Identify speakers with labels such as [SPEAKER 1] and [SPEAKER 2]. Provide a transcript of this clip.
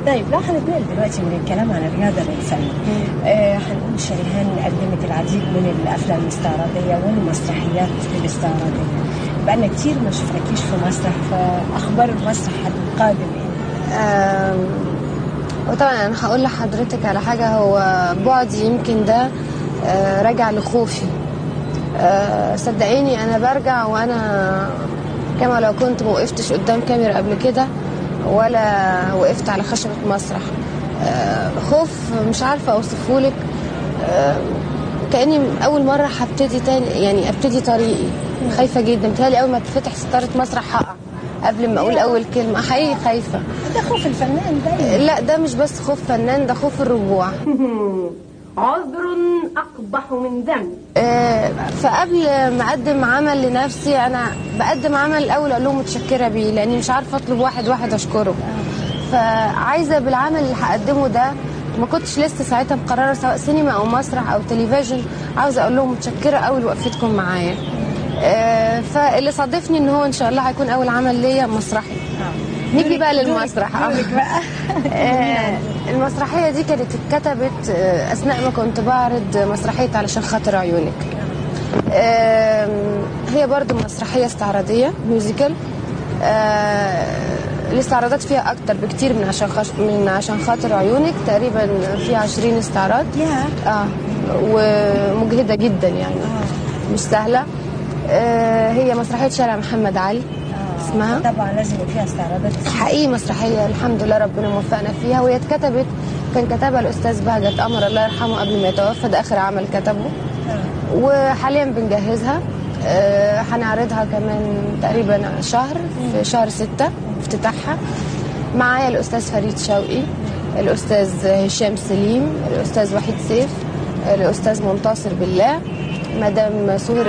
[SPEAKER 1] طيب لو هنتنقل دلوقتي من الكلام عن الرياضه للفن آه هنقول شريهان قدمت العديد من الافلام الاستعراضيه والمسرحيات الاستعراضيه بقالنا كتير ما شفناكيش في مسرح فاخبار المسرح القادم ايه؟
[SPEAKER 2] آم، وطبعا انا هقول لحضرتك على حاجه هو بعدي يمكن ده آه، راجع لخوفي آه، صدقيني انا برجع وانا كما لو كنت ما وقفتش قدام كاميرا قبل كده ولا وقفت على خشبه مسرح آه، خوف مش عارفه اوصفه لك كاني اول مره هبتدي تاني يعني ابتدي طريقي خايفه جدا بتهيألي اول ما تفتح ستاره مسرح هقع قبل ما اقول اول كلمه حقيقي خايفه
[SPEAKER 1] ده خوف الفنان دايما
[SPEAKER 2] لا ده مش بس خوف فنان ده خوف الرجوع
[SPEAKER 3] عذر أقبح من ذنب
[SPEAKER 2] آه، فقبل ما اقدم عمل لنفسي انا بقدم عمل الاول اقول لهم متشكره بيه لاني مش عارفه اطلب واحد واحد اشكره فعايزه بالعمل اللي هقدمه ده ما كنتش لسه ساعتها مقرره سواء سينما او مسرح او تلفزيون عاوزه اقول لهم متشكره قوي لوقفتكم معايا آه، فاللي صادفني ان هو ان شاء الله هيكون اول عمل ليا مسرحي نيجي بقى للمسرح آه. آه، المسرحيه دي كانت اتكتبت آه، اثناء ما كنت بعرض مسرحيه علشان خاطر عيونك آم، هي برضو مسرحيه استعراضيه ميوزيكال آه، الاستعراضات فيها اكتر بكتير من عشان خش... من عشان خاطر عيونك تقريبا فيها 20 استعراض
[SPEAKER 1] يا
[SPEAKER 2] اه ومجهده جدا يعني مش سهله آه، هي مسرحيه شارع محمد علي اسمها
[SPEAKER 1] طبعا لازم يبقى فيها استعراضات
[SPEAKER 2] حقيقي مسرحيه الحمد لله ربنا موفقنا فيها وهي اتكتبت كان كتبها الاستاذ بهجت قمر الله يرحمه قبل ما يتوفى ده اخر عمل كتبه وحاليا بنجهزها آه، هنعرضها كمان تقريبا شهر في شهر ستة افتتاحها معايا الاستاذ فريد شوقي الاستاذ هشام سليم الاستاذ وحيد سيف الاستاذ منتصر بالله مدام سهير